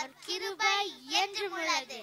அவர் கிருபை என்றும் உள்ளது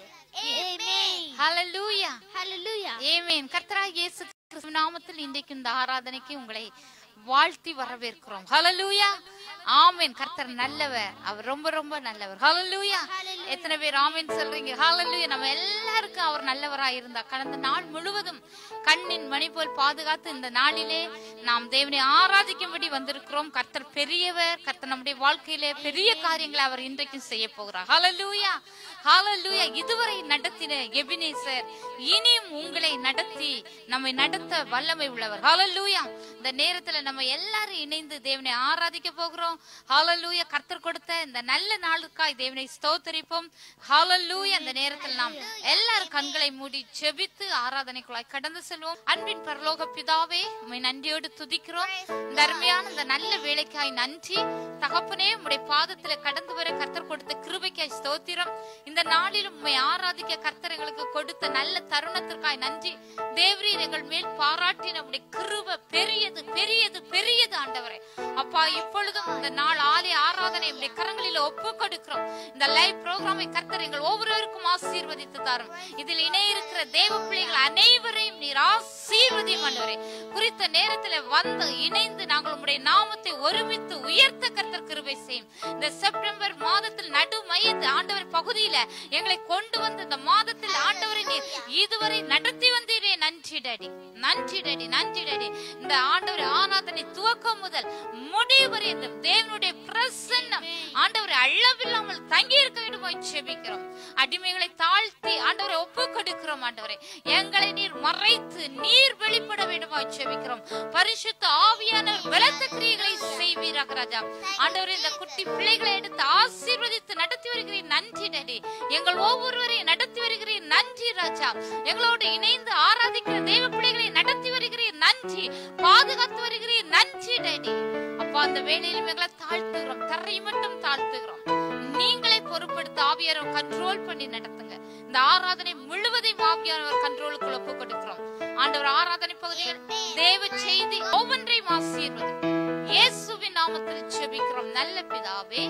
ஆமென் ஹalleluya ஹalleluya ஆமென் கர்த்தராகிய இயேசு கிறிஸ்து நாமத்தில் இன்றைக்கு இந்த ஆராதனைக்கு உங்களை வாழ்த்தி வரவேற்கிறோம் ஹalleluya ஆமென் கர்த்தர் நல்லவர் அவர் ரொம்ப ரொம்ப நல்லவர் ஹalleluya எத்தனை பேர் ஆமென் சொல்றீங்க ஹalleluya நம்ம எல்லாருக்கும் அவர் நல்லவராய் இருந்தா கடந்த நாள் முழுவதும் கண்ணின் மணி போல் பாதுகாத்து இந்த நாளிலே நாம் தேவனை ஆராதிக்கும்படி வந்திருக்கிறோம் கர்த்தர் பெரியவர் கர்த்தர் நம்முடைய வாழ்க்கையிலே பெரிய காரியங்களை அவர் இன்றைக்கும் செய்ய போகிறார் ஹalleluya ஹalleluya இதுவரை நடத்தின எபினேசர் இனியும் உங்களை நடத்தி நம்மை நடத்த வல்லமை உள்ளவர் ஹalleluya இந்த நேரத்துல நம்ம எல்லாரும் இணைந்து தேவனை ஆராதிக்க போகிறோம் ஹalleluya கர்த்தர் கொடுத்த இந்த நல்ல நாளுக்காய் தேவனை ஸ்தோத்தரிப்போம் ஹalleluya இந்த நேரத்தில் நாம் எல்லாரும் கண்களை மூடி ஜெபித்து ஆராதனைக்குள்ளாய் கடந்து செல்வோம் அன்பின் பரலோக பிதாவே உம்மை நன்றியோடு துதிக்கிறோம் இந்த அருமையான இந்த நல்ல வேலைக்காய் நன்றி தகப்பனே உம்முடைய பாதத்துல கடந்து வர கர்த்தர் கொடுத்த கிருபைக்காய் ஸ்தோத்திரம் இந்த நாளிலும் உம்மை ஆராதிக்க கர்த்தர் எங்களுக்கு கொடுத்த நல்ல தருணத்திற்காய் நன்றி தேவரீர் எங்கள் மேல் பாராட்டின உம்முடைய கிருபை பெரியது பெரியது பெரியது ஆண்டவரே அப்பா இப்பொழுதும் இந்த நாள் ஆலய ஆராதனை உம்முடைய கரங்களில் ஒப்பு கொடுக்கிறோம் இந்த லைவ் ப்ரோக்ராமை கர்த்தர் எங்கள் ஒவ்வொருவருக்கும் ஆசீர்வதித்து தாரும் இதில் இணைய இருக்கிற தேவ பிள்ளைகள் அனைவரையும் நீர் ஆசீர்வதியும் ஆண்டவரே குறித்த நேரத்தில் வந்து இணைந்து நாங்கள் உம்முடைய நாமத்தை ஒருமித்து உயர்த்த கர்த்தர் கிருபை செய்யும் இந்த செப்டம்பர் மாதத்தில் நடு மையத்து ஆண்டவர் பகுதியில எங்களை கொண்டு வந்து இந்த மாதத்தில் ஆண்டவரை நீர் இதுவரை நடத்தி வந்தீரே நன்றி டாடி நன்றி டாடி நன்றி டாடி இந்த ஆண்டவர் ஆராதனை துவக்கம் முதல் முடிவு வரை இந்த தேவனுடைய பிரசன்னம் ஆண்டவரை அளவில்லாமல் தங்கி இருக்க வேண்டுமாய் செபிக்கிறோம் அடிமைகளை தாழ்த்தி ஆண்டவரை ஒப்பு கொடுக்கிறோம் ஆண்டவரை எங்களை நீர் மறைத்து நீர் வெளிப்பட வேண்டுமாய் செபிக்கிறோம் பரிசுத்த ஆவியானவர் பலத்த கிரியைகளை செய்வீராக ராஜா ஆண்டவரே இந்த குட்டி பிள்ளைகளை எடுத்து ஆசீர்வதித்து நடத்தி வருகிறேன் நன்றி டாடி எங்கள் ஒவ்வொருவரையும் நடத்தி வருகிறேன் நன்றி ராஜா எங்களோடு இணைந்து ஆராதிக்கிற தேவ பிள்ளைகளை நடத்தி வருகிறேன் நன்றி பாதுகாத்து வருகிறேன் நன்றி டாடி அப்பா அந்த வேலையிலும் எங்களை தாழ்த்துகிறோம் தரை மட்டும் தாழ்த்துகிறோம் நீங்களே பொறுப்படுத்த ஆவியாரவர் கண்ட்ரோல் பண்ணி நடத்துங்க இந்த ஆராதனை முழுவதையும் ஆவியானவர் கண்ட்ரோலுக்குள்ள ஒப்பு கொடுக்கிறோம் ஆண்டவர் ஆராதனை பகுதியில் தேவ செய்தி ஒவ்வொன்றையும் ஆசீர்வதி இயேசுவின் நாமத்தில் ஜெபிக்கிறோம் நல்ல பிதாவே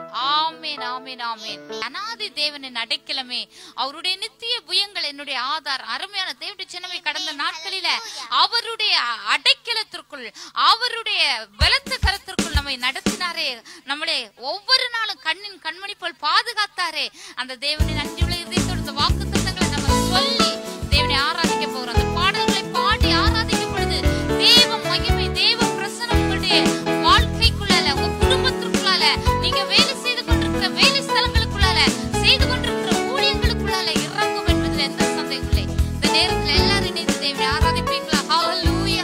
ஆமென் ஆமென் ஆமென் அனாதி தேவனின் அடைக்கலமே அவருடைய நித்திய புயங்கள் என்னுடைய ஆதார் அருமையான தேவனுடைய சின்னமை கடந்த நாட்களில அவருடைய அடைக்கலத்திற்குள் அவருடைய பலத்த கரத்திற்குள் நம்மை நடத்தினாரே நம்மளே ஒவ்வொரு நாளும் கண்ணின் கண்மணி போல் பாதுகாத்தாரே அந்த தேவனின் நன்றியுள்ள இதயத்தோட வாக்கு தத்தங்களை நம்ம சொல்லி தேவனை ஆராதிக்க போகிறோம் அந்த பாடல்களை பாடி ஆராதிக்கும் பொழுது தேவ மகிமை தேவ பிரசனம் உங்களுடைய வாழ்க்கைக்குள்ளால உங்க குடும்பத்திற்குள்ளால நீங்க வேலை செய்து கொண்டிருக்கிற வேலை ஸ்தலங்களுக்குள்ளால செய்து கொண்டிருக்கிற ஊழியங்களுக்குள்ளால இறங்கும் என்பதில் எந்த சந்தேகம் இல்லை இந்த நேரத்துல எல்லாரும் இணைந்து தேவனை ஆராதிப்பீங்களா ஹalleluya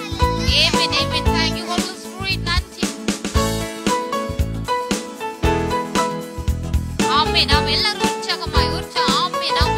ஆமென் ஆமென் thank you holy spirit நன்றி ஆமென் நாம் எல்லாரும் உற்சாகமாய் உற்சாகம் ஆமென்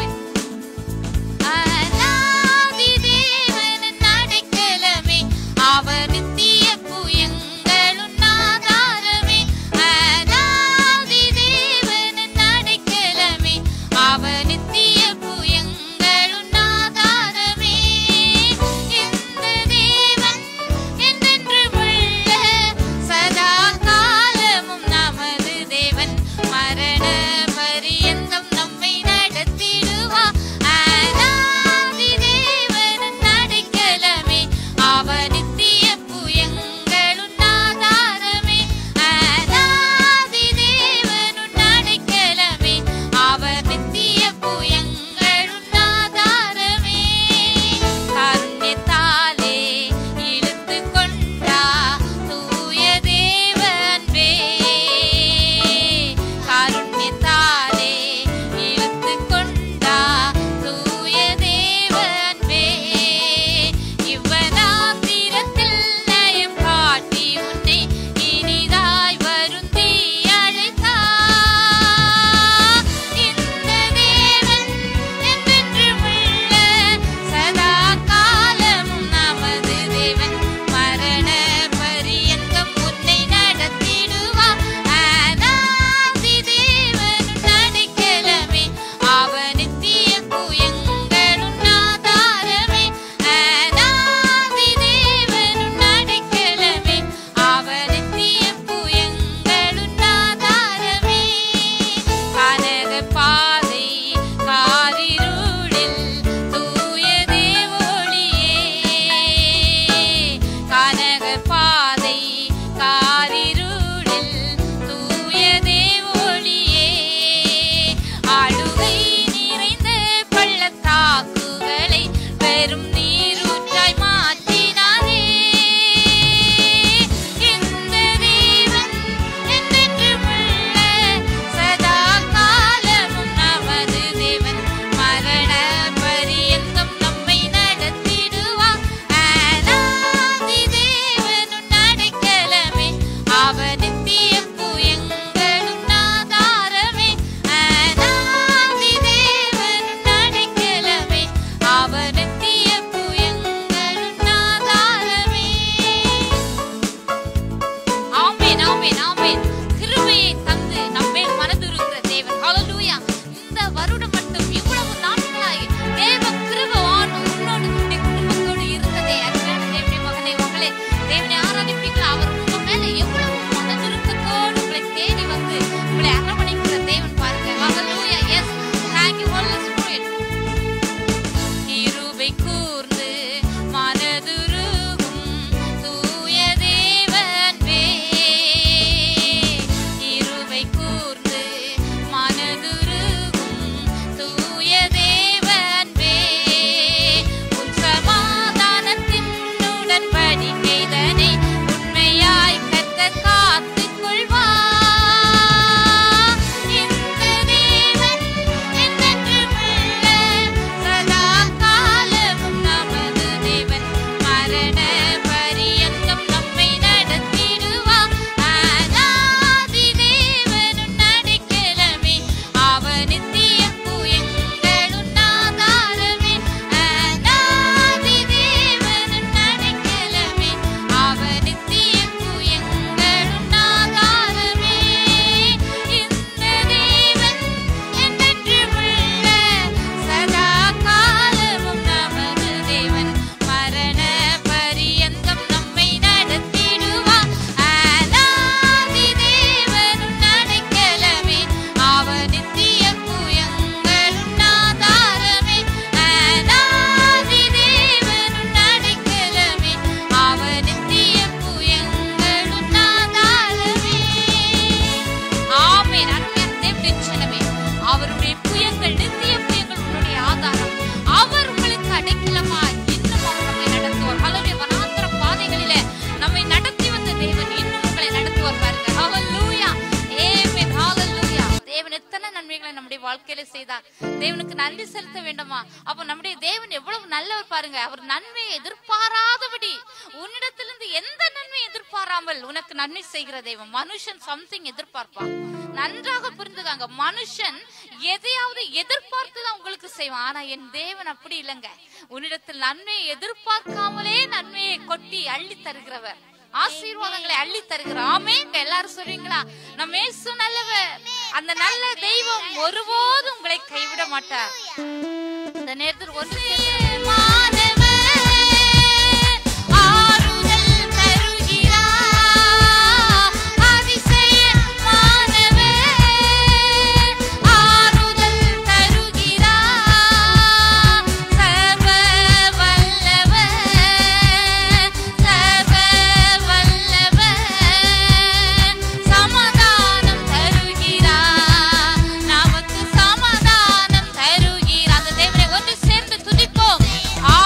ஆமென் ஆமென் கிருபையை தந்து நம்மேல் மனதுருகிற தேவன் ஹalleluya இந்த வருடம் மட்டும் இவ்வளவு நாட்களாய் தேவ கிருபைவான் உன்னோடு உன்னுடைய குடும்பத்தோடு இருந்ததே அருமையான தேவனுடைய மகனே மகளே தேவனை ஆராதிப்பீங்களா அவர் உங்க மேல எவ்வளவு மனதுருக்கத்தோடு உங்களை தேடி வந்து உங்களை அரவணைக்கிற தேவன் பாருங்க hallelujah yes thank you holy spirit கிருபை கூர்ந்து மனதுருகும் தூய தேவன் வே கிருபை கூர்ந்து மனதுருகும் தூய தேவன் வே உன் சமாதானத்தின் உடன்படிக்கைதனை உண்மையாய் கர்த்தர் காத்துக் கொள்வார் இந்த தேவன் என்றென்றுமுள்ள சதா காலமும் நமது தேவன் மரண பரியந்தம் நம்மை நடத்திடுவார் அநாதி தேவனும் நடைக்கலமே அவர் நித்திய எங்களும் ஆதாரமே அநாதி தேவனும் நடைக்கலமே அவர் நித்திய எங்களும் ஆதாரமே இந்த தேவன் என்றென்றுமுள்ள சதா காலமும் நமது தேவன் மரண பரியந்தம் நம்மை நடத்திடுவார் அநாதி தேவனும் நடைக்கலமே அவர் நித்திய எங்களும் ஆதாரமே அநாதி தேவனும் நடைக்கலமே அவர் நித்திய எங்களும் ஆதாரமே ஆமென் அருமையான தேவனுடைய ஜனமே அவருடைய புயங்கள் நித்திய புயங்கள் உன்னுடைய ஆதாரம் அவர் உங்களுக்கு அடைக்கலமாய் இன்னும் அவர் நம்மை நடத்துவார் ஹalleluya வனாந்தர பாதைகளிலே நம்மை நடத்தி வந்த தேவன் இன்னும் உங்களை நடத்துவார் பாருங்க ஹalleluya ஆமென் ஹalleluya தேவன் எத்தனை நன்மைகளை நம்முடைய வாழ்க்கையில செய்தார் தேவனுக்கு நன்றி செலுத்த வேண்டுமா அப்ப நம்முடைய தேவன் எவ்வளவு நல்லவர் பாருங்க அவர் நன்மையை எதிர்பாராதபடி உன்னிடத்திலிருந்து எந்த நன்மை எதிர்பாராமல் உனக்கு நன்மை செய்கிற தெய்வம் மனுஷன் சம்திங் எதிர்பார்ப்பான் நன்றாக புரிந்துக்காங்க மனுஷன் எதையாவது எதிர்பார்த்து தான் உங்களுக்கு செய்வான் ஆனா என் தேவன் அப்படி இல்லைங்க உன்னிடத்தில் நன்மையை எதிர்பார்க்காமலே நன்மையை கொட்டி அள்ளி தருகிறவர் ஆசீர்வாதங்களை அள்ளி தருகிறார் ஆமே எல்லாரும் சொல்றீங்களா நம்ம இயேசு நல்லவர் அந்த நல்ல தெய்வம் ஒருபோதும் உங்களை கைவிட மாட்டார் இந்த நேரத்தில் ஒன்று ஆறுதல் தருகிறார் அதிசயமானவர் ஆறுதல் தருகிறார் சர்வ வல்லவர் சர்வ வல்லவர் சமாதானம் தருகிறார் நமக்கு சமாதானம் தருகிறார் அந்த தேவனை ஒன்று சேர்ந்து துதிப்போம் ஆ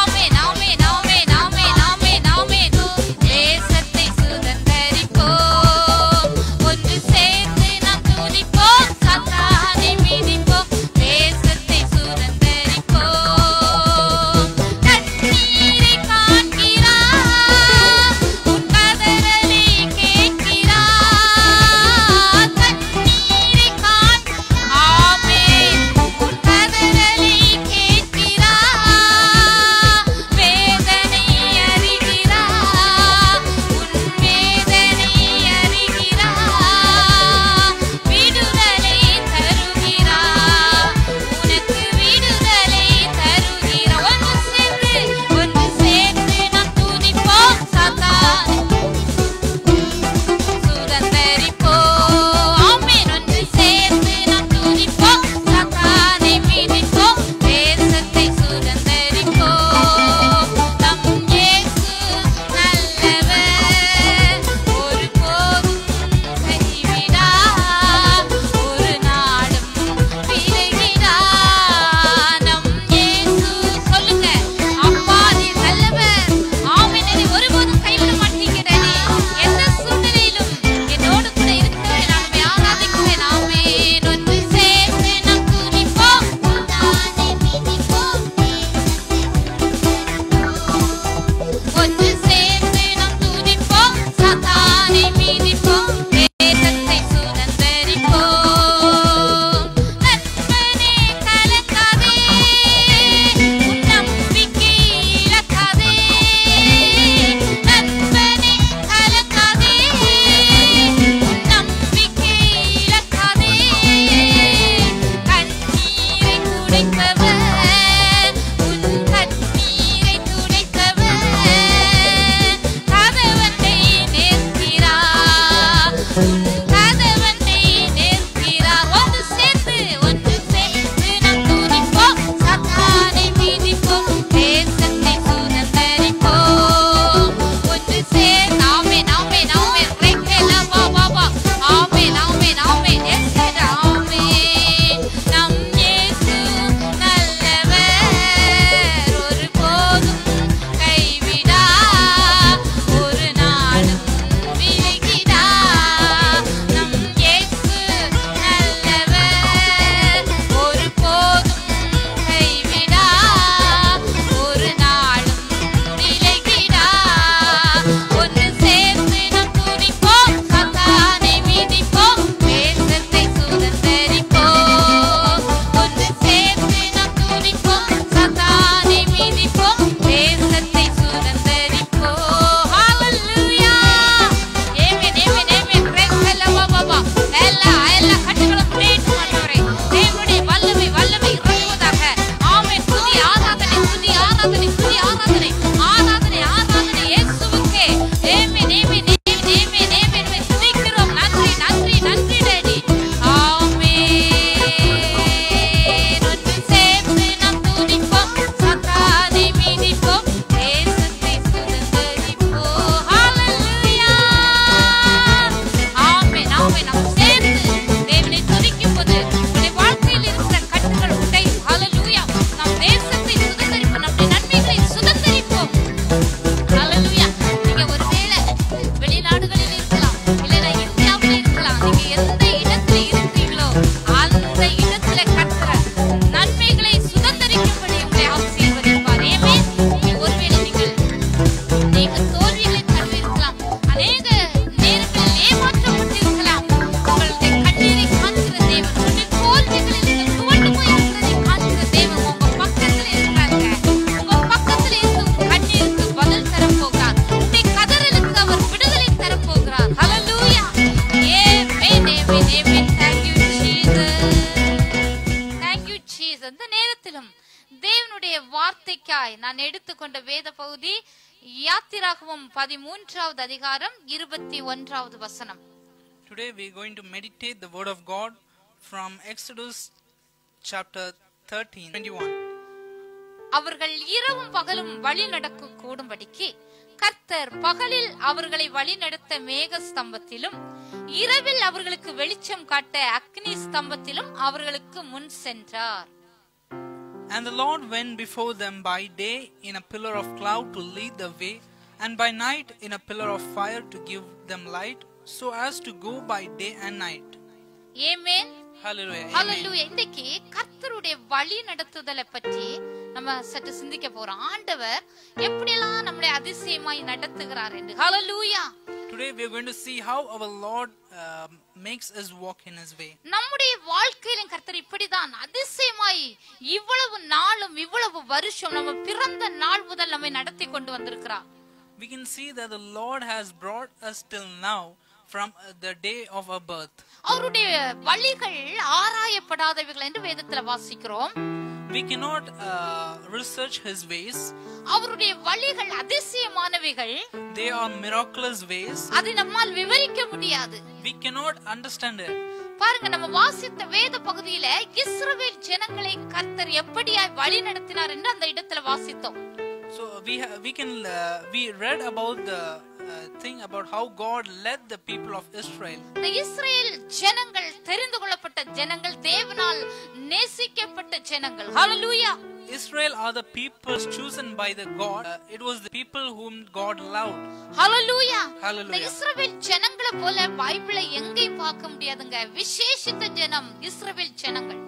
வார்த்தைக்காய் நான் எடுத்துக்கொண்ட வேத பகுதி யாத்திராகமம் பதிமூன்றாவது அதிகாரம் இருபத்தி ஒன்றாவது வசனம் Today we are going to meditate the word of God from Exodus chapter 13 21. அவர்கள் இரவும் பகலும் வழி நடக்க கூடும்படிக்கு கர்த்தர் பகலில் அவர்களை வழிநடத்த மேக ஸ்தம்பத்திலும் இரவில் அவர்களுக்கு வெளிச்சம் காட்ட அக்னி ஸ்தம்பத்திலும் அவர்களுக்கு முன் சென்றார் And the Lord went before them by day in a pillar of cloud to lead the way, and by night in a pillar of fire to give them light, so as to go by day and night. ஏமேன் Hallelujah. Amen. ஹalleluya இன்னைக்கு கர்த்தருடைய வழி நடத்துதலை பற்றி நம்ம சற்று சிந்திக்க போறோம் ஆண்டவர் எப்படியெல்லாம் நம்மளை அதிசயமாய் நடத்துகிறார் என்று ஹalleluya Today we are going to see how our Lord um, makes us walk in His way. நம்முடைய வாழ்க்கையிலும் கர்த்தர் இப்படிதான் அதிசயமாய் இவ்வளவு நாளும் இவ்வளவு வருஷம் நம்ம பிறந்த நாள் முதல் நம்மை நடத்தி கொண்டு வந்திருக்கிறார் We can see that the Lord has brought us till now from uh, the day of our birth. அவருடைய வழிகள் ஆராயப்படாதவைகள் என்று வேதத்துல வாசிக்கிறோம் We cannot uh, research His ways. அவருடைய வழிகள் அதிசயமானவைகள் They are miraculous ways. அதை நம்மால் விவரிக்க முடியாது We cannot understand it. பாருங்க நம்ம வாசித்த வேத பகுதியில இஸ்ரவேல் ஜனங்களை கர்த்தர் எப்படியாய் வழி நடத்தினார் என்று அந்த இடத்துல வாசித்தோம் So we ha- we can uh, we read about the uh, thing about how God led the people of Israel. இந்த இஸ்ரேல் ஜனங்கள் தெரிந்து கொள்ளப்பட்ட ஜனங்கள் தேவனால் நேசிக்கப்பட்ட ஜனங்கள் ஹalleluya Israel are the people chosen by the God. Uh, it was the people whom God loved. Hallelujah Hallelujah. இந்த இஸ்ரவேல் ஜனங்களை போல பைபிளை எங்கேயும் பார்க்க முடியாதுங்க விசேஷித்த ஜனம் இஸ்ரவேல் ஜனங்கள்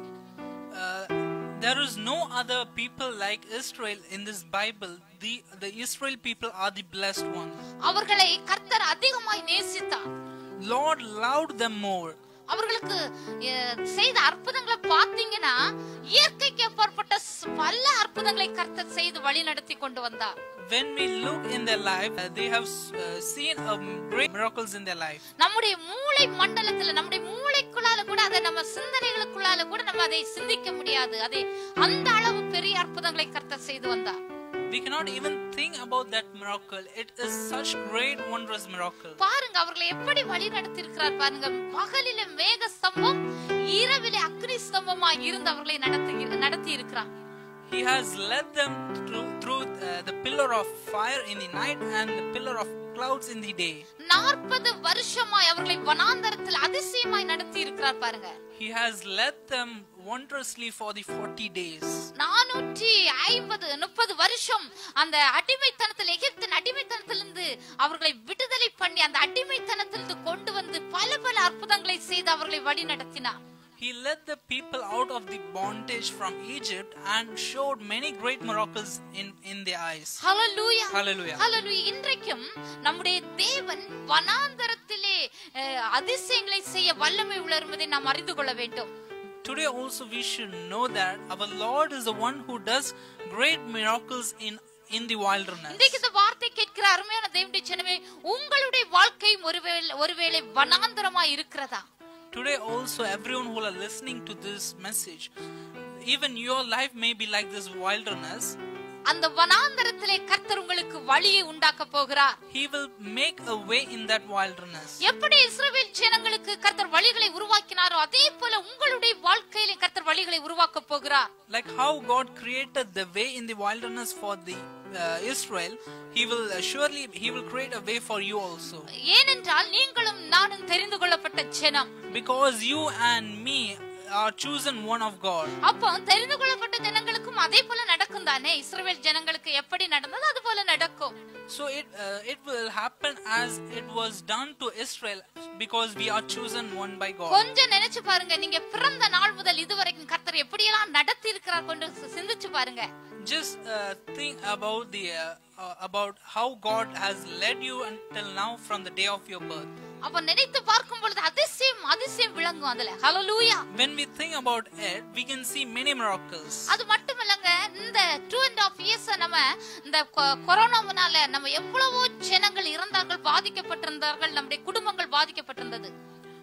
Uh, there is no other people like Israel in this Bible. The the Israel people are the blessed ones. அவர்களை கர்த்தர் அதிகமாய் நேசித்தார் Lord loved them more. அவர்களுக்கு அஹ், செய்த அற்புதங்களை பார்த்தீங்கன்னா இயற்கைக்கு அப்பாற்பட்ட ஸ்- பல அற்புதங்களை கர்த்தர் செய்து வழி நடத்தி கொண்டு வந்தார் When we look in their life, uh, they have uh, seen um, great miracles in their life. நம்முடைய மூளை மண்டலத்துல நம்முடைய மூளைக்குள்ளால கூட அதை நம்ம சிந்தனைகளுக்குள்ளால கூட நம்ம அதை சிந்திக்க முடியாது அதை அந்த அளவு பெரிய அற்புதங்களை கர்த்தர் செய்து வந்தார் We cannot even think about that miracle. It is such great, wondrous miracle. பாருங்க அவர்களை எப்படி வழி நடத்தி இருக்கிறார் பாருங்க பகலில மேக ஸ்தம்பம் இரவிலே அக்னி ஸ்தம்பமா இருந்து அவர்களை நடத்தி நடத்தி இருக்கிறார் He has led them through, through uh, the pillar of fire in the night and the pillar of clouds in the day. நாற்பது வருஷமாய் அவர்களை வனாந்தரத்தில் அதிசயமாய் நடத்தி இருக்கிறார் பாருங்க He has led them wondrously for the 40 days. நானூற்றி ஐம்பது முப்பது வருஷம் அந்த அடிமைத்தனத்தில் எகிப்தின் அடிமைத்தனத்திலிருந்து அவர்களை விடுதலை பண்ணி அந்த அடிமைத்தனத்திலிருந்து கொண்டு வந்து பல பல அற்புதங்களை செய்து அவர்களை வழி நடத்தினார் He led the people out of the bondage from Egypt and showed many great miracles in, in their eyes. Hallelujah Hallelujah. ஹalleluya இன்றைக்கும் நம்முடைய தேவன் வனாந்தரத்திலே அஹ், அதிசயங்களை செய்ய வல்லமை உள்ளவர் என்பதை நாம் அறிந்து கொள்ள வேண்டும் Today also we should know that our Lord is the one who does great miracles in in the wilderness. இன்றைக்கு இந்த வார்த்தை கேட்கிற அருமையான தேவனுடைய ஜனமே உங்களுடைய வாழ்க்கையும் ஒருவேளை ஒருவேளை வனாந்தரமா இருக்கிறதா Today also everyone who are listening to this message, even your life may be like this wilderness. அந்த வனாந்தரத்திலே கர்த்தர் உங்களுக்கு வழியை உண்டாக்க போகிறார் He will make a way in that wilderness. எப்படி இஸ்ரவேல் ஜனங்களுக்கு கர்த்தர் வழிகளை உருவாக்கினாரோ அதே போல உங்களுடைய வாழ்க்கையிலே கர்த்தர் வழிகளை உருவாக்க போகிறார் Like how God created the way in the wilderness for the uh, Israel, He will uh, surely He will create a way for you also. ஏனென்றால் நீங்களும் நானும் தெரிந்து கொள்ளப்பட்ட ஜனம் Because you and me are chosen one of God. அப்போ தெரிந்து கொள்ளப்பட்ட ஜனங்களுக்கும் அதே போல நடக்கும் தானே இஸ்ரவேல் ஜனங்களுக்கு எப்படி நடந்தது அது போல நடக்கும் So it uh, it will happen as it was done to Israel because we are chosen one by God. கொஞ்சம் நினைச்சு பாருங்க நீங்க பிறந்த நாள் முதல் இதுவரைக்கும் கர்த்தர் எப்படியெல்லாம் நடத்தி இருக்கிறார் கொண்டு சி- சிந்திச்சு பாருங்க Just uh, think about the uh, uh, about how God has led you until now from the day of your birth. அப்ப நினைத்து பார்க்கும் பொழுது அதிசயம் அதிசயம் விளங்கும் அதுல ஹalleluya When we think about it, we can see many miracles. அது மட்டும் இல்லங்க இந்த டூ அண்ட் ஆஃப் இயர்ஸ் நம்ம இந்த கொ- கொரோனாவுனால நம்ம எவ்வளவோ ஜனங்கள் இறந்தார்கள் பாதிக்கப்பட்டிருந்தார்கள் நம்முடைய குடும்பங்கள் பாதிக்கப்பட்டிருந்தது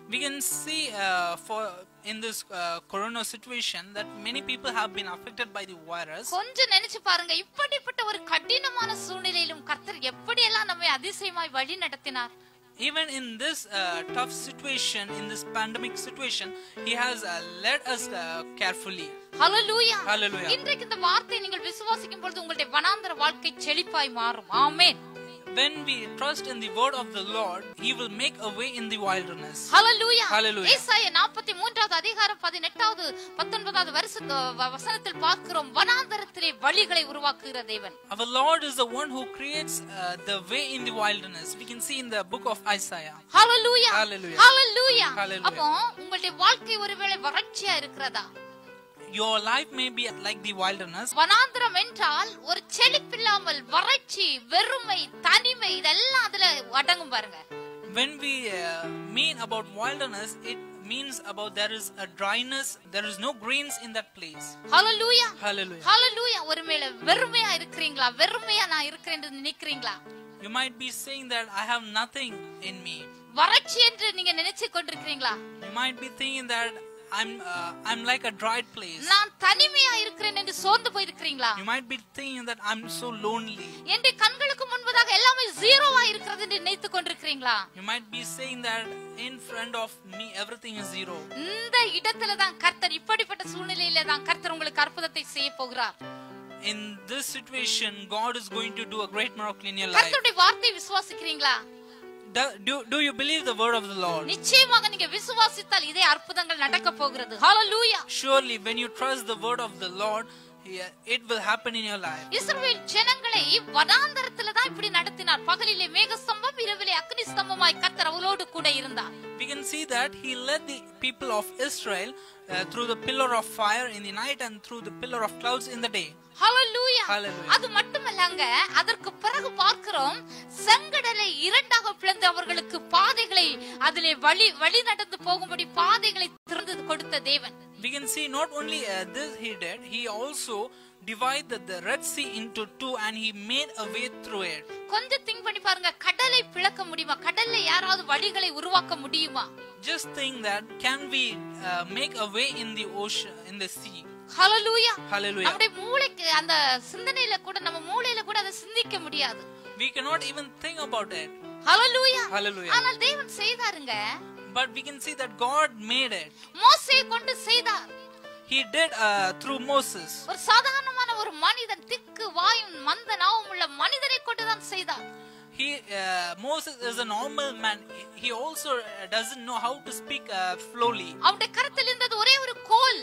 We can see uh, for in this uh, corona situation that many people have been affected by the virus. கொஞ்சம் நினைச்சு பாருங்க இப்படிப்பட்ட ஒரு கடினமான சூழ்நிலையிலும் கர்த்தர் எப்படியெல்லாம் நம்மை அதிசயமாய் வழி நடத்தினார் Even in this uh, tough situation, in this pandemic situation, He has uh, led us uh, carefully. Hallelujah Hallelujah. இன்றைக்கு இந்த வார்த்தையை நீங்கள் விசுவாசிக்கும் பொழுது உங்களுடைய வனாந்தர வாழ்க்கை செழிப்பாய் மாறும் ஆமென் When we trust in the word of the Lord, He will make a way in the wilderness. Hallelujah Hallelujah. ஏசாயா 43வது அதிகாரம் 18வது 19வது வருஷ வ- வசனத்தில் பார்க்கிறோம் வனாந்தரத்திலே வழிகளை உருவாக்குகிற தேவன் Our Lord is the one who creates uh, the way in the wilderness. We can see in the book of Isaiah. Hallelujah Hallelujah. Hallelujah Hallelujah. அப்போ உங்களுடைய வாழ்க்கை ஒருவேளை வறட்சியா இருக்கிறதா Your life may be like the wilderness. வனாந்திரம் என்றால் ஒரு செழிப்பில்லாமல் வறட்சி வெறுமை தனிமை இதெல்லாம் அதுல அடங்கும் பாருங்க When we uh, mean about wilderness, it means about there is a dryness, there is no greens in that place. Hallelujah Hallelujah. ஹalleluya ஒருவேளை வெறுமையா இருக்கிறீங்களா வெறுமையா நான் இருக்கிறேன் என்று நினைக்கிறீங்களா You might be saying that I have nothing in me. வறட்சி என்று நீங்க நினைச்சு கொண்டிருக்கிறீங்களா You might be thinking that I'm uh, I'm like a dried place. நான் தனிமையா இருக்கிறேன் என்று சோர்ந்து போயிருக்கிறீங்களா You might be thinking that I'm so lonely. என் கண்களுக்கு முன்பதாக எல்லாமே ஜீரோவா இருக்கிறது என்று நினைத்துக் கொண்டிருக்கிறீங்களா You might be saying that in front of me everything is zero. இந்த இடத்துல தான் கர்த்தர் இப்படிப்பட்ட சூழ்நிலையில தான் கர்த்தர் உங்களுக்கு அற்புதத்தை செய்ய போகிறார் In this situation, God is going to do a great miracle in your life. கர்த்தருடைய வார்த்தை விசுவாசிக்கிறீங்களா Do, do, do you believe the word of the Lord? நிச்சயமாக நீங்க விசுவாசித்தால் இதே அற்புதங்கள் நடக்க போகிறது ஹalleluya Surely, when you trust the word of the Lord, yeah, it will happen in your life. இஸ்ரவேல் ஜனங்களை வனாந்தரத்துல தான் இப்படி நடத்தினார் பகலிலே மேக ஸ்தம்பம் இரவிலே அக்னி ஸ்தம்பமாய் கர்த்தர் அவளோடு கூட இருந்தார் We can see that He led the people of Israel uh, through the pillar of fire in the night and through the pillar of clouds in the day. Hallelujah Hallelujah. அது மட்டுமல்லங்க அதற்கு பிறகு பார்க்கிறோம் செங்கடலை இரண்டாக பிளந்து அவர்களுக்கு பாதைகளை அதிலே வழி வழி நடந்து போகும்படி பாதைகளை திறந்து கொடுத்த தேவன் We can see not only uh, this He did, He also divided the Red Sea into two and He made a way through it. கொஞ்சம் திங்க் பண்ணி பாருங்க கடலை பிளக்க முடியுமா கடல்ல யாராவது வழிகளை உருவாக்க முடியுமா Just think that can we uh, make a way in the ocean, in the sea? Hallelujah Hallelujah. நம்முடைய மூளைக்கு அந்த சிந்தனையில கூட நம்ம மூளையில கூட அதை சிந்திக்க முடியாது We cannot even think about it. Hallelujah Hallelujah. ஆனால் தேவன் செய்தாருங்க But we can see that God made it. மோசே கொண்டு செய்தார் He did uh, through Moses. ஒரு சாதாரணமான ஒரு மனிதன் திக்கு வாயும் மந்த நாவும் உள்ள மனிதனை கொண்டுதான் செய்தார் He uh, Moses is a normal man. He also uh, doesn't know how to speak uh, slowly. அவனுடைய கருத்தில் இருந்தது ஒரே ஒரு கோல்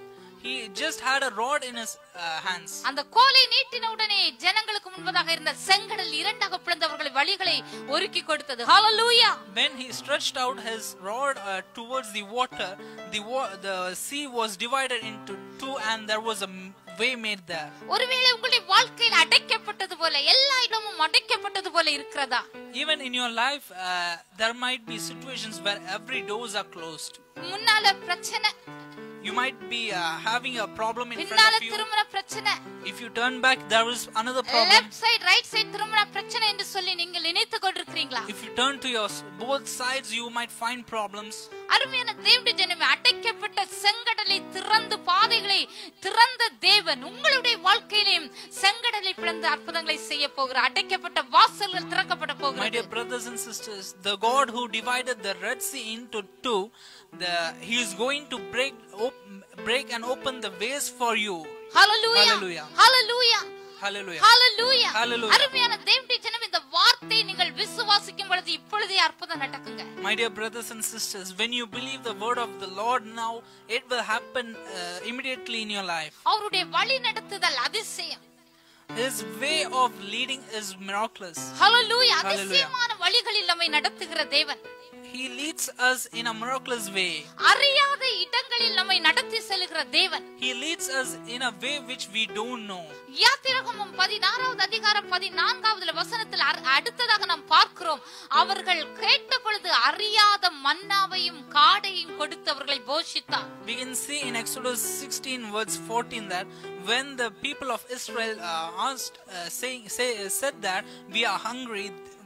He just had a rod in his uh, hands. அந்த கோலை நீட்டின உடனே ஜனங்களுக்கு முன்பதாக இருந்த செங்கடல் இரண்டாக பிளந்தவர்களை வழிகளை ஒருக்கி கொடுத்தது ஹalleluya When he stretched out his rod uh, towards the water, the wa- the sea was divided into two, and there was a m- way made there. ஒருவேளை உங்களுடைய வாழ்க்கையில் அடைக்கப்பட்டது போல எல்லா இடமும் அடைக்கப்பட்டது போல இருக்கிறதா Even in your life, uh, there might be situations where every doors are closed. முன்னால பிரச்சனை You might be uh, having a problem in பின்னால front of you. திருமண பிரச்சனை If you turn back, there is another problem. Left side right side திருமண பிரச்சனை என்று சொல்லி நீங்கள் நினைத்துக் கொண்டிருக்கிறீங்களா If you turn to your s- both sides, you might find problems. அருமையான தேவனுடைய ஜனமே அடைக்கப்பட்ட செங்கடலை திறந்து பாதைகளை திறந்த தேவன் உங்களுடைய வாழ்க்கையிலும் செங்கடலை பிளந்து அற்புதங்களை செய்ய போகிறார் அடைக்கப்பட்ட வாசல்கள் திறக்கப்பட My போகிறது dear brothers and sisters, the God who divided the Red Sea into two, the He is going to break, op- break and open the ways for you. Hallelujah Hallelujah. Hallelujah Hallelujah. Hallelujah Hallelujah. அருமையான தேவனுடைய ஜனம் இந்த வார்த்தையை நீங்கள் விசுவாசிக்கும் பொழுது இப்பொழுதே அற்புதம் நடக்குங்க My dear brothers and sisters, when you believe the word of the Lord now, it will happen uh, immediately in your life. அவருடைய வழி நடத்துதல் அதிசயம் His way of leading is miraculous. Hallelujah Hallelujah. அதிசயமான வழிகளில் நம்மை நடத்துகிற தேவன் He leads us in a miraculous way. அறியாத இடங்களில் நம்மை நடத்தி செல்கிற தேவன் He leads us in a way which we don't know. யாத்திரகமம் பதினாறாவது அதிகாரம் பதினான்காவது வசனத்தில் அர்- அடுத்ததாக நாம் பார்க்கிறோம் அவர்கள் கேட்ட பொழுது அறியாத மன்னாவையும் காடையும் கொடுத்து அவர்களை போஷித்தார் We can see in Exodus 16 verse 14 that when the people of Israel uh, asked, uh, saying, say, said that we are hungry,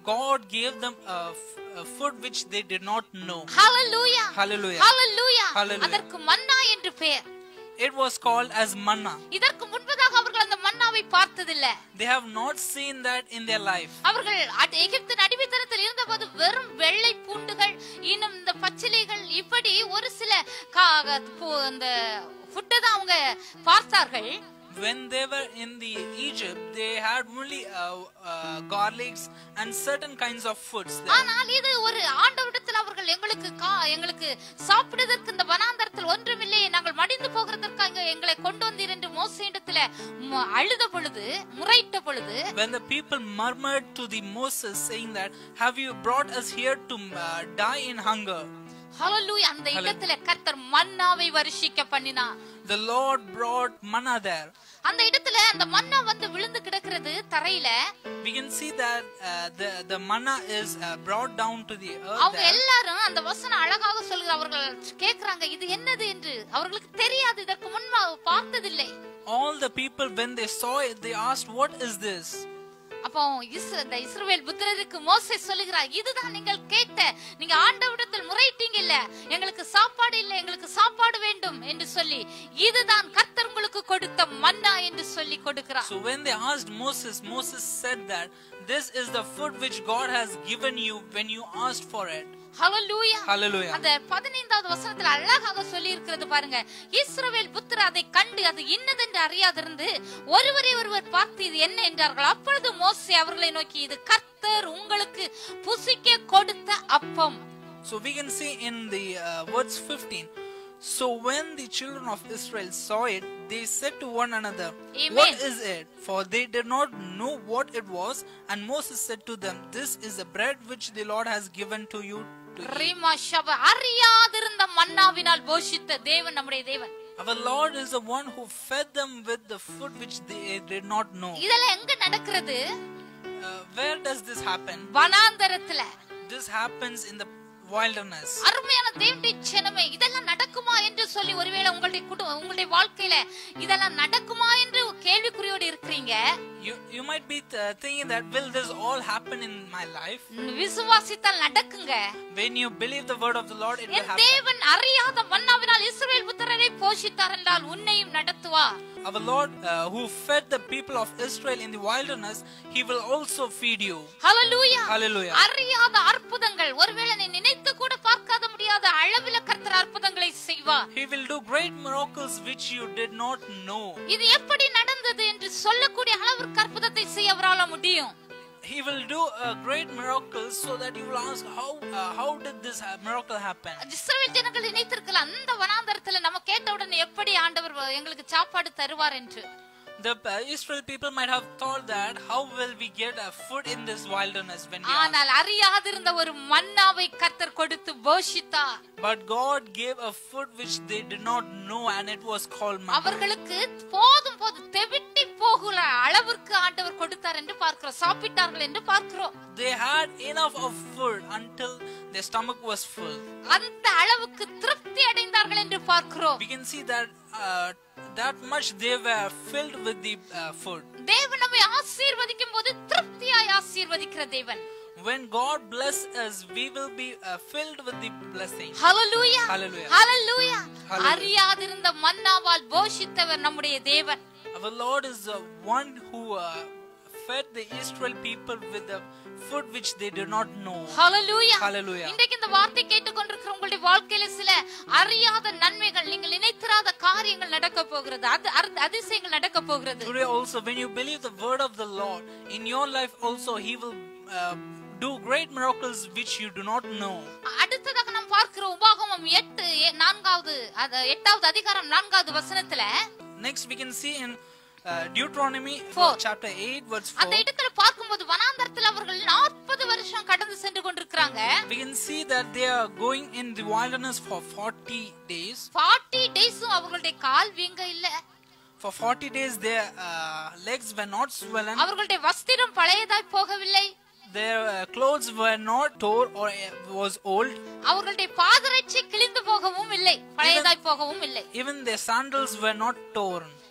God gave them a, f- a food which they did not know. Hallelujah Hallelujah. Hallelujah Hallelujah. அதற்கு மன்னா என்று பெயர் It was called as manna. இதற்கு முன்பதாக அவர்கள் அந்த மன்னாவை பார்த்ததில்லை They have not seen that in their life. அவர்கள் அட்- எகிப்தின் அடிமைத்தனத்தில் இருந்தபோது வெறும் வெள்ளை பூண்டுகள் இன்னும் இந்த பச்சிலைகள் இப்படி ஒரு சில கா- பு- அந்த ஃபுட்டை தான் அவங்க பார்த்தார்கள் When they were in the Egypt, they had only uh, uh, garlics and certain kinds of foods. There. ஆனால் இது ஒரு ஆண்டவரிடத்தில் அவர்கள் எங்களுக்கு கா- எங்களுக்கு சாப்பிடுவதற்கு இந்த வனாந்தரத்தில் ஒன்றுமில்லை நாங்கள் மடிந்து போகிறதற்காக எங்களை கொண்டு வந்தீர் என்று மோசையிடத்துல ம- அழுத பொழுது முறையிட்ட பொழுது When the people murmured to the Moses, saying that, "Have you brought us here to uh, die in hunger?" ஹalleluya அந்த இடத்துல கர்த்தர் மன்னாவை வருஷிக்க பண்ணினார் The Lord brought manna there. அந்த இடத்துல அந்த மன்னா வந்து விழுந்து கிடக்கிறது தரையில We can see that uh, the the manna is uh, brought down to the earth. அவங்க There. எல்லாரும் அந்த வசனம் அழகாக சொல்கிற அவர்கள் கேக்குறாங்க இது என்னது என்று அவர்களுக்கு தெரியாது இதற்கு முன்பு பார்த்ததில்லை All the people, when they saw it, they asked, "What is this?" அப்போ இஸ்ர- இந்த இஸ்ரவேல் புத்திரருக்கு மோசே சொல்லுகிறார் இதுதான் நீங்கள் கேட்ட நீங்க ஆண்டவரிடத்தில் முறையிட்டீங்க இல்ல எங்களுக்கு சாப்பாடு இல்ல எங்களுக்கு சாப்பாடு வேண்டும் என்று சொல்லி இதுதான் கர்த்தர் உங்களுக்கு கொடுத்த மன்னா என்று சொல்லி கொடுக்கிறார் So when they asked Moses, Moses said that this is the food which God has given you when you asked for it. Hallelujah Hallelujah. அந்த பதினைந்தாவது வசனத்துல அழகாக சொல்லி இருக்கிறது பாருங்க இஸ்ரவேல் புத்திர அதை கண்டு அது இன்னதென்று அறியாதிருந்து ஒருவரை ஒருவர் பார்த்து இது என்ன என்றார்கள் அப்பொழுது மோசே அவர்களை நோக்கி இது கர்த்தர் உங்களுக்கு புசிக்க கொடுத்த அப்பம் So we can see in the uh, words 15. So when the children of Israel saw it, they said to one another, Amen. What is it? For they did not know what it was. And Moses said to them, This is the bread which the Lord has given to you to eat. Reema ஷப அறியாதிருந்த மன்னாவினால் போஷித்த தேவன் நம்முடைய தேவன் Our Lord is the one who fed them with the food which they did not know. இதெல்லாம் எங்க நடக்கிறது Uh, where does this happen? வனாந்தரத்துல This happens in the wilderness. அருமையான தேவனுடைய ஜனமே இதெல்லாம் நடக்குமா என்று சொல்லி ஒருவேளை உங்களுடைய குடும்ப உங்களுடைய வாழ்க்கையில இதெல்லாம் நடக்குமா என்று கேள்விக்குறியோடு இருக்கிறீங்க You, you might be uh, thinking that, Will this all happen in my life? விசுவாசித்தால் நடக்குங்க When you believe the word of the Lord, it will N happen. தேவன் அறியாத மன்னாவினால் இஸ்ரவேல் புத்திரரை போஷித்தார் என்றால் உன்னையும் நடத்துவார் Our Lord, uh, who fed the people of Israel in the wilderness, He will also feed you. Hallelujah Hallelujah. அறியாத அற்புதங்கள் ஒருவேளை நீ நினைத்து கூட பார்க்காத முடியாத அளவில கர்த்தர் அற்புதங்களை செய்வார் He will do great miracles which you did not know. இது எப்படி நடந்தது என்று சொல்லக்கூடிய அளவிற்கு அற்புதத்தை செய்ய அவரால முடியும் He will do a great miracle so that you will ask, How, uh, how did this uh, miracle happen? இஸ்ரவேல் ஜனங்கள் நினைத்திருக்கலாம் அந்த வனாந்தரத்துல நம்ம கேட்ட உடனே எப்படி ஆண்டவர் எங்களுக்கு சாப்பாடு தருவார் என்று The uh, Israel people might have thought that, How will we get uh, food in this wilderness when we ask? ஆனால் அறியாதிருந்த ஒரு மன்னாவை கர்த்தர் கொடுத்து போஷித்தார் But God gave a food which they did not know, and it was called manna. அவர்களுக்கு போதும் போதும் தெவிட்டி போகிற அளவிற்கு ஆண்டவர் கொடுத்தார் என்று பார்க்கிறோம் சாப்பிட்டார்கள் என்று பார்க்கிறோம் They had enough of food until their stomach was full. அந்த அளவுக்கு திருப்தி அடைந்தார்கள் என்று பார்க்கிறோம் We can see that uh, that much they were filled with the uh, food. தேவன் நம்மை ஆசீர்வதிக்கும் போது திருப்தியாய் ஆசீர்வதிக்கிற தேவன் When God bless us, we will be uh, filled with the blessing. Hallelujah Hallelujah. Hallelujah Hallelujah. அறியாதிருந்த மன்னாவால் போஷித்தவர் நம்முடைய தேவன் Our Lord is the one who uh, fed the Israel people with the food which they did not know. Hallelujah Hallelujah. இன்றைக்கு இந்த வார்த்தை கேட்டுக்கொண்டிருக்கிற உங்களுடைய வாழ்க்கையில சில அறியாத நன்மைகள் நீங்கள் நினைத்திராத காரியங்கள் நடக்க போகிறது அது அரு- அதிசயங்கள் நடக்க போகிறது Today also, when you believe the word of the Lord, in your life also, He will uh, do great miracles which you do not know. அடுத்ததாக நாம் பார்க்கிறோம் உபாகமம் எட்டு எ- நான்காவது அது எட்டாவது அதிகாரம் நான்காவது வசனத்துல Next, we can see in uh, Deuteronomy Four. chapter 8, verse அந்த 4. இடத்துல பார்க்கும்போது வனாந்தரத்தில் அவர்கள் நாற்பது வருஷம் கடந்து சென்று கொண்டிருக்கிறாங்க We can see that they are going in the wilderness for 40 days. Forty டேஸும் அவர்களுடைய கால் வீங்க இல்ல For 40 days, their uh, legs were not swollen, அவர்களுடைய வஸ்திரம் பழையதாய் போகவில்லை their uh, clothes were not tore or uh, was old. அவர்களுடைய பாதரட்சை கிழிந்து போகவும் இல்லை பழையதாய் போகவும் இல்லை Even their sandals were not torn.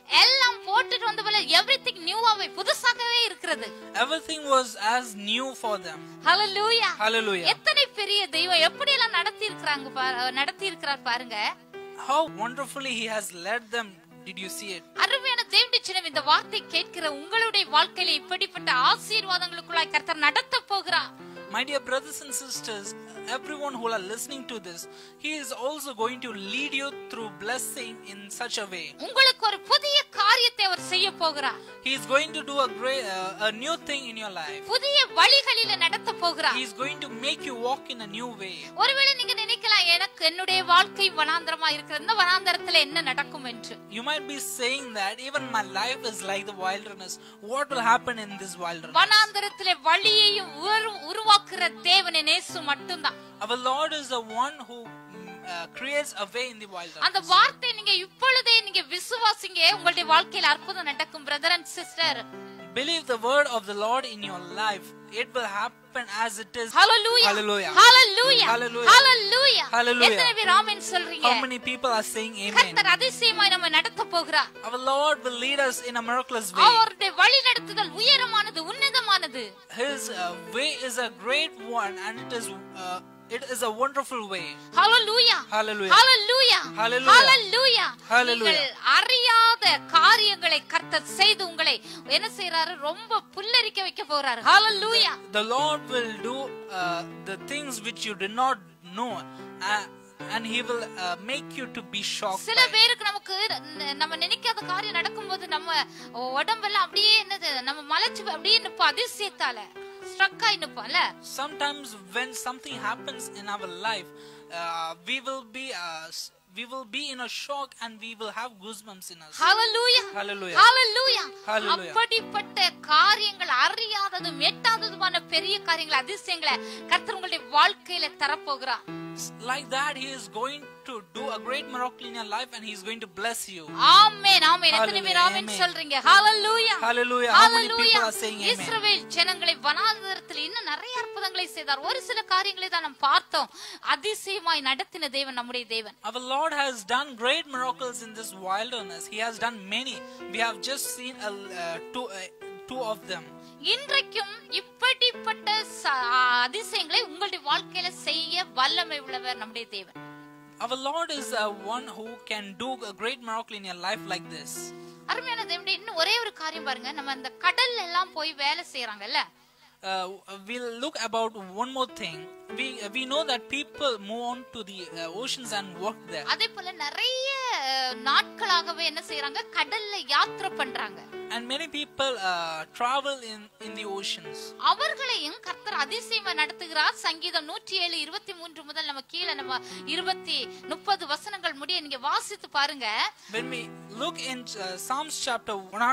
எல்லாம் போட்டுட்டு வந்த போல எவ்ரிதிங் நியூவாவே புதுசாகவே இருக்கிறது Everything was as new for them. Hallelujah Hallelujah. எத்தனை பெரிய தெய்வம் எப்படி எல்லாம் நடத்தி இருக்கிறாங்க நடத்தி இருக்கிறார் பாருங்க How wonderfully He has led them. Did you see it? அருமையான தேவனுடைய சின்னம் இந்த வார்த்தை கேட்கிற உங்களுடைய வாழ்க்கையில இப்படிப்பட்ட ஆசீர்வாதங்களுக்குள்ளாய் கர்த்தர் நடத்த போகிறார் My dear brothers and sisters, everyone who are listening to this, He is also going to lead you through blessing in such a way. உங்களுக்கு ஒரு புதிய காரியத்தை அவர் செய்ய போகிறார் He is going to do a great, uh, a new thing in your life. புதிய வழிகளில நடத்த போகிறார் He is going to make you walk in a new way. ஒருவேளை நீங்க நினைக்கலாம் எனக்கு என்னுடைய வாழ்க்கை வனாந்தரமா இருக்கிறது இந்த வனாந்தரத்துல என்ன நடக்கும் என்று You might be saying that even my life is like the wilderness. What will happen in this wilderness? வனாந்தரத்திலே வழியையும் உரு- உருவாக்குற தேவனே நேசு மட்டும்தான் Our Lord is the one who mm, uh, creates a way in the அந்த wilderness. வார்த்தை நீங்க இப்பொழுதே நீங்க விசுவாசிங்க உங்களுடைய வாழ்க்கையில அற்புதம் நடக்கும் brother and sister Believe the word of the Lord in your life. It will happen as it is. Hallelujah Hallelujah. Hallelujah Hallelujah. Hallelujah Hallelujah. எத்தனை பேர் ஆமென் சொல்றீங்க How many people are saying amen? கர்த்தர் அதிசயமாய் நம்ம நடத்த போகிறார் Our Lord will lead us in a miraculous way. அவருடைய வழி நடத்துதல் உயரமானது உன்னதமானது His uh, way is a great one and it is uh, it is a wonderful way. Hallelujah Hallelujah. Hallelujah Hallelujah. Hallelujah Hallelujah. நீங்கள் அறியாத காரியங்களை கர்த்தர் செய்து உங்களை என்ன செய்யறாரு ரொம்ப புல்லரிக்க வைக்க போறாரு ஹalleluya The Lord will do uh, the things which you did not know uh, and He will uh, make you to be shocked. சில by it. பேருக்கு நமக்கு ந- நம்ம நினைக்காத காரியம் நடக்கும்போது நம்ம உடம்பெல்லாம் அப்படியே என்னது நம்ம மலைச்சு அப்படியே நிப்போம் அதிசயத்தால ஸ்ட்ரக் ஆகி நிப்போம்ல Sometimes when something happens in our life, uh, we will be uh, s- we will be in a shock and we will have goosebumps in us. Hallelujah Hallelujah. Hallelujah Hallelujah. அப்படிப்பட்ட காரியங்கள் அறியாததும் எட்டாததுமான பெரிய காரியங்கள் அதிசயங்களை கர்த்தர் உங்களுடைய வாழ்க்கையில தரப்போகிறார் Like that, He is going to do a great miracle in your life and He is going to bless you. ஆமென் ஆமென் எத்தனை பேர் Hallelujah. ஆமென் Amen. சொல்றீங்க ஹalleluya Hallelujah. How many hallelujah people are saying amen? இஸ்ரவேல் ஜனங்களை வனாந்தரத்தில் இன்னும் நிறைய அற்புதங்களை செய்தார் ஒரு சில காரியங்களை தான் நாம் பார்த்தோம் அதிசயமாய் நடத்தின தேவன் நம்முடைய தேவன் Our Lord has done great miracles in this wilderness. He has done many. We have just seen a, uh, two, uh, two of them. இன்றைக்கும் இப்படிப்பட்ட ச- அதிசயங்களை உங்களுடைய வாழ்க்கையில செய்ய வல்லமை உள்ளவர் நம்முடைய தேவன் Our Lord is uh, one who can do a great miracle in your life like this. அருமையான தேவனுடைய இன்னும் ஒரே ஒரு காரியம் பாருங்க நம்ம அந்த கடல்ல எல்லாம் போய் வேலை செய்யறாங்கல்ல Uh, we'll look about one more thing. We we know that people move on to the uh, oceans and work there, அதே போல நிறைய அஹ், நாட்களாகவே என்ன செய்யறாங்க கடல்ல யாத்திரை பண்றாங்க and many people uh, travel in in the oceans. அவர்களையும் கர்த்தர் அதிசயமா நடத்துகிறார் சங்கீதம் நூற்றி ஏழு இருபத்தி மூன்று முதல் நம்ம கீழே நம்ம இருபத்தி முப்பது வசனங்கள் முடிய நீங்க வாசித்து பாருங்க When we look in uh, Psalms chapter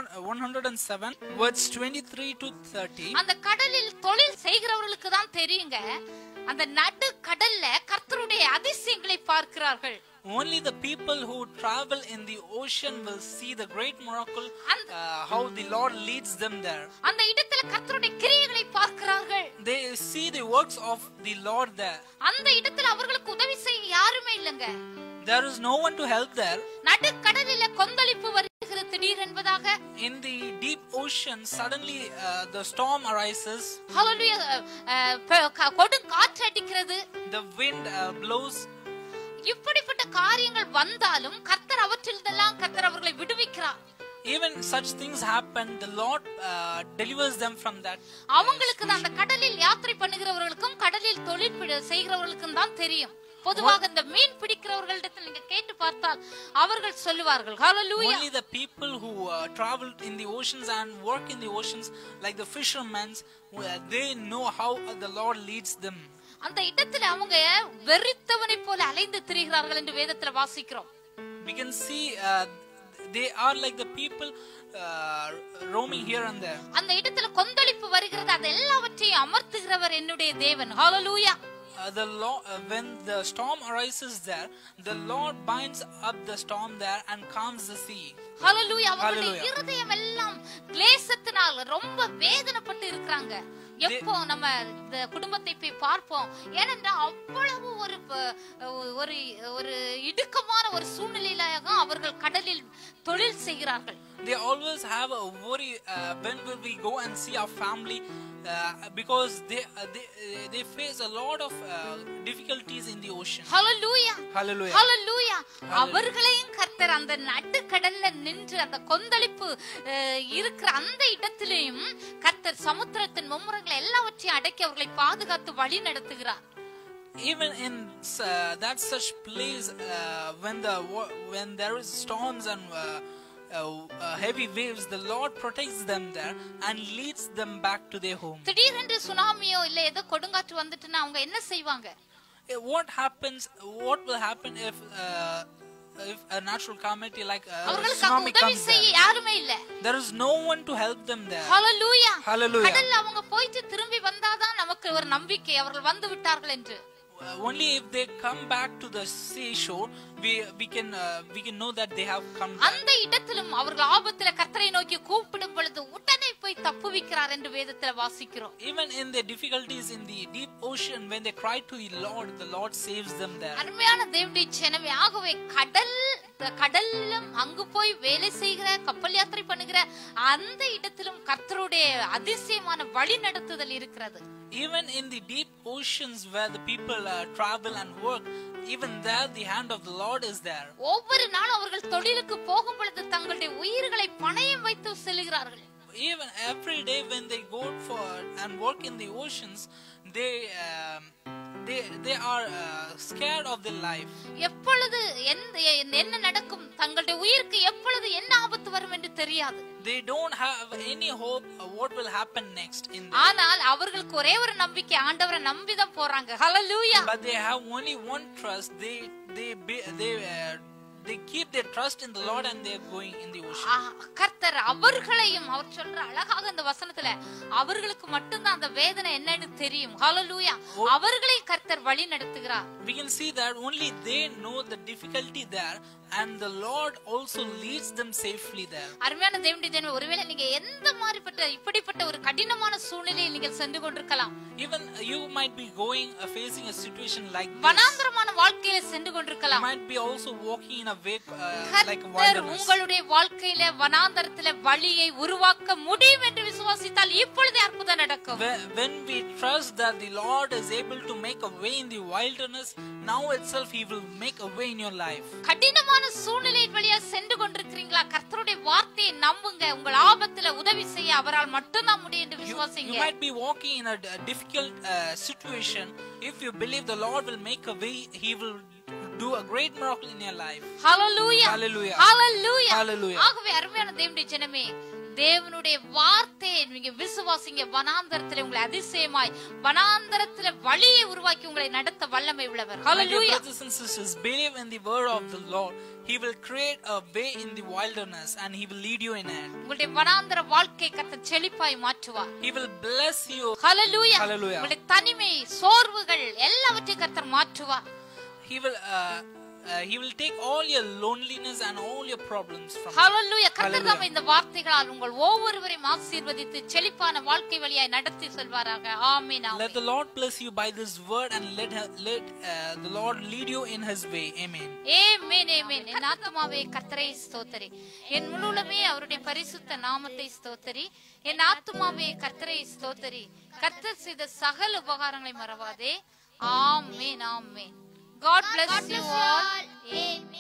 100 107, verse 23 to 30, அந்த கடலில் தொழில் செய்கிறவர்களுக்கு தான் தெரியுங்க அந்த நடு கடல்ல கர்த்தருடைய அதிசயங்களை பார்க்கிறார்கள் only the people who travel in the ocean will see the great miracle, And- uh, how the Lord leads them there. அந்த இடத்துல கர்த்தருடைய கிரியைகளை பார்க்கிறார்கள் They see the works of the Lord there. அந்த இடத்துல அவர்களுக்கு உதவி செய்ய யாருமே இல்லைங்க There is no one to help there. நடு கடலில கொந்தளிப்பு வருகிறது திடீர் என்பதாக In the deep ocean, suddenly uh, the storm arises, ஹalleluya, அஹ், ப- க- கொடும் காற்று அடிக்கிறது the wind uh, blows. இப்படிப்பட்ட காரியங்கள் வந்தாலும் கர்த்தர் அவற்றில்தெல்லாம் கர்த்தர் அவர்களை விடுவிக்கிறார் Even such things happen, the Lord uh, delivers them from that. அவங்களுக்கு தான் அந்த கடலில் யாத்திரை பண்ணுகிறவர்களுக்கும் கடலில் தொழில் பிடி- செய்கிறவர்களுக்கும் தான் தெரியும் பொதுவாக இந்த மீன் பிடிக்கிறவர்களிடத்தில் நீங்க கேட்டு பார்த்தால் அவர்கள் சொல்லுவார்கள் ஹalleluya Only the people who uh, travel in the oceans and work in the oceans, like the fishermen, uh, they know how uh, the Lord leads them. அந்த இடத்துல அவங்க வெறித்தவனை போல அலைந்து திரிகிறார்கள் என்று வேதத்துல வாசிக்கிறோம் We can see uh, they are like the people uh, roaming here and there. அந்த இடத்துல கொந்தளிப்பு வருகிறது அது எல்லாவற்றையும் அமர்த்துகிறவர் என்னுடைய தேவன் ஹalleluya Uh, the law, uh, when the storm arises there, the Lord binds up the storm there and calms the sea. ஹalleluya அவங்களுடைய Hallelujah. இருதயம் எல்லாம் கிளேசத்தினால் ரொம்ப வேதனைப்பட்டு இருக்கிறாங்க எப்போ நம்ம இந்த குடும்பத்தை போய் பார்ப்போம் ஏனென்றால் அவ்வளவு ஒரு ப- ஒரு ஒரு இடுக்கமான ஒரு சூழ்நிலையில அவர்கள் கடலில் தொழில் செய்கிறார்கள் They always have a worry uh, when will we go and see our family uh, because they uh, they uh, they face a lot of uh, difficulties in the ocean. Hallelujah Hallelujah. ஹalleluya அவர்களையும் கர்த்தர் அந்த நடுக்கடல்ல நின்று அந்த கொந்தளிப்பு அஹ், இருக்கிற அந்த இடத்திலேயும் கர்த்தர் சமுத்திரத்தின் மும்முரங்களை எல்லாவற்றையும் அடக்கி அவர்களை பாதுகாத்து வழி நடத்துகிறார் Even in uh, that such place uh, when the wa- when there is storms and uh, uh, uh, heavy waves, the Lord protects them there and leads them back to their home. திடீரென்று சுனாமியோ இல்ல ஏதோ கொடுங்காற்று வந்துட்டுன்னா அவங்க என்ன செய்வாங்க Uh, What happens? What will happen if uh, if a natural calamity like a அவர்களுக்கு அங்க tsunami உதவி comes செய்ய there? யாருமே இல்ல There is no one to help them there. Hallelujah Hallelujah. கடல்ல அவங்க போயிட்டு திரும்பி வந்தாதான் நமக்கு ஒரு நம்பிக்கை அவர்கள் வந்து விட்டார்கள் என்று Uh, only if they come back to the seashore, we we can uh, we can know that they have come back. அந்த இடத்திலும் அவர்கள் ஆபத்துல கர்த்தரை நோக்கி கூப்பிடும் பொழுது உடனே போய் தப்புவிக்கிறார் என்று வேதத்துல வாசிக்கிறோம் Even in their difficulties in the deep ocean, when they cry to the Lord, the Lord saves them there. அருமையான தேவனுடைய ஜனமே ஆகவே கடல் இந்த கடல்லும் அங்கு போய் வேலை செய்கிற கப்பல் யாத்திரை பண்ணுகிற அந்த இடத்திலும் கர்த்தருடைய அதிசயமான வழி நடத்துதல் இருக்கிறது Even in the deep oceans where the people uh, travel and work, even there the hand of the Lord is there. ஒவ்வொரு நாளும் அவர்கள் தொழிலுக்கு போகும் பொழுது தங்களுடைய உயிர்களை பணயம் வைத்து செல்கிறார்கள் Even every day when they go for and work in the oceans, they um, they they are uh, scared of their life. எப்பொழுது எந்த என்ன நடக்கும் தங்களுடைய உயிருக்கு எப்பொழுது என்ன ஆபத்து வரும் என்று தெரியாது They don't have any hope of what will happen next in the ஆனால் அவர்களுக்கு ஒரே ஒரு நம்பிக்கை ஆண்டவரை நம்பிதான் போறாங்க ஹalleluya but they have only one trust they they be, they uh, they keep their trust in the lord and they are going in the ocean ஆ, கர்த்தர் அவர்களையும் அவர் சொல்ற அழகாக இந்த வசனத்துல அவர்களுக்கு மட்டும்தான் அந்த வேதனை என்னன்னு தெரியும் ஹalleluya அவர்களை கர்த்தர் வழி நடத்துகிறார் we can see that only they know the difficulty there and the lord also leads them safely there அருமையான தேவனுடைய ஜனமே ஒருவேளை நீங்க எந்த மாதிரிப்பட்ட இப்படிப்பட்ட ஒரு கடினமான சூழ்நிலையில் நீங்கள் சென்று கொண்டிருக்கலாம் even you might be going uh, facing a situation like this வனாந்தரமான வாழ்க்கையில சென்று you கொண்டிருக்கலாம் might be also walking in a way uh, like a கர்த்தர் wilderness உங்களுடைய வாழ்க்கையில வனாந்தரத்துல வழியை உருவாக்க முடியும் என்று விசுவாசித்தால் இப்பொழுதே அற்புதம் நடக்கும் When when we trust that the Lord is able to make a way in the wilderness, now itself He will make a way in your life. கடினமான சூழ்நிலையின் வழியா சென்று கொண்டிருக்கிறீங்களா கர்த்தருடைய வார்த்தையை நம்புங்க உங்கள் ஆபத்துல உதவி செய்ய அவரால் மட்டும்தான் முடியும் என்று You, விசுவாசிங்க you might be walking in a d- difficult uh, situation. If you believe the Lord will make a way, He will do a great miracle in your life. Hallelujah Hallelujah. Hallelujah Hallelujah. ஆகவே அருமையான தேவனுடைய ஜனமே தேவனுடைய வார்த்தையை நீங்க விசுவாசிங்க வனாந்தரத்துல உங்களை அதிசயமாய் வனாந்தரத்துல வழியை உருவாக்கி உங்களை நடத்த வல்லமை உள்ளவர் My dear hallelujah brothers and sisters, believe in the word of the Lord. He will create a way in the wilderness and He will lead you in it. உங்களுடைய வனாந்தர வாழ்க்கை கர்த்தர் செழிப்பாய் மாற்றுவார் He will bless you. Hallelujah Hallelujah. உங்களுடைய தனிமை சோர்வுகள் எல்லாவற்றையும் கர்த்தர் மாற்றுவார் He will uh, uh, He will take all your loneliness and all your problems from you. ஹalleluya கர்த்தர் Hallelujah. தாமே இந்த வார்த்தைகளால் உங்கள் ஒவ்வொருவரையும் ஆசீர்வதித்து செழிப்பான வாழ்க்கை வழியாய் நடத்தி செல்வாராக ஆமென் Let amen the Lord bless you by this word and let her, let uh, the Lord lead you in His way. Amen. ஆமென் ஆமென் என் ஆத்துமாவே கர்த்தரை ஸ்தோத்தரி என் முழுமே அவருடைய பரிசுத்த நாமத்தை ஸ்தோத்தரி என் ஆத்துமாவே கர்த்தரை ஸ்தோத்தரி கர்த்தர் செய்த சகல உபகாரங்களை மறவாதே ஆமென் ஆமென் God bless you all. Amen.